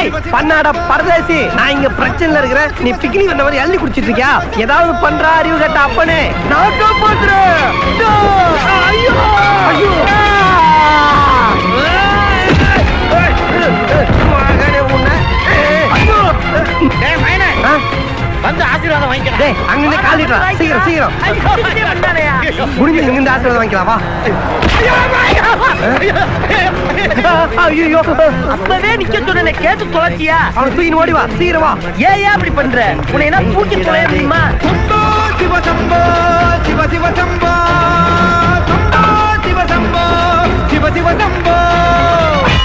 டேய் பண்ணாட பரதேசி நான் இங்க பிரச்சனைல இருக்கிறேன் நீ பிக்னிக் வந்த மாதிரி எழுதி குடிச்சிட்டு இருக்கியா ஏதாவது பண்றா அறிவு கட்ட அப்பனே நான் காப்பாத்துறேன் ஐயோ ஐயோ மகனே உன்னை ஐயோ ஆ? வந்து ஆசீர்வாதம் வாங்கிக்கிறேன் டேய் அங்க இருந்து காலிட்டு வா. சீக்கிரம் சீக்கிரம் முடிஞ்சு இங்க இருந்து ஆசீர்வாதம் வாங்கிக்கலாம் வா ஐயோ அப்பவே நிக்க சொன்ன கேட்டு தொலைச்சியா அவனை தூக்கி ஓடி வா சீக்கிரம் வா ஏன் ஏன் அப்படி பண்ற உன்னை என்ன தூக்கி தொலைய முடியுமா சிவ சம்போ சிவ சிவ சம்போ சிவ சிவ சம்போ சிவ சிவ சம்போ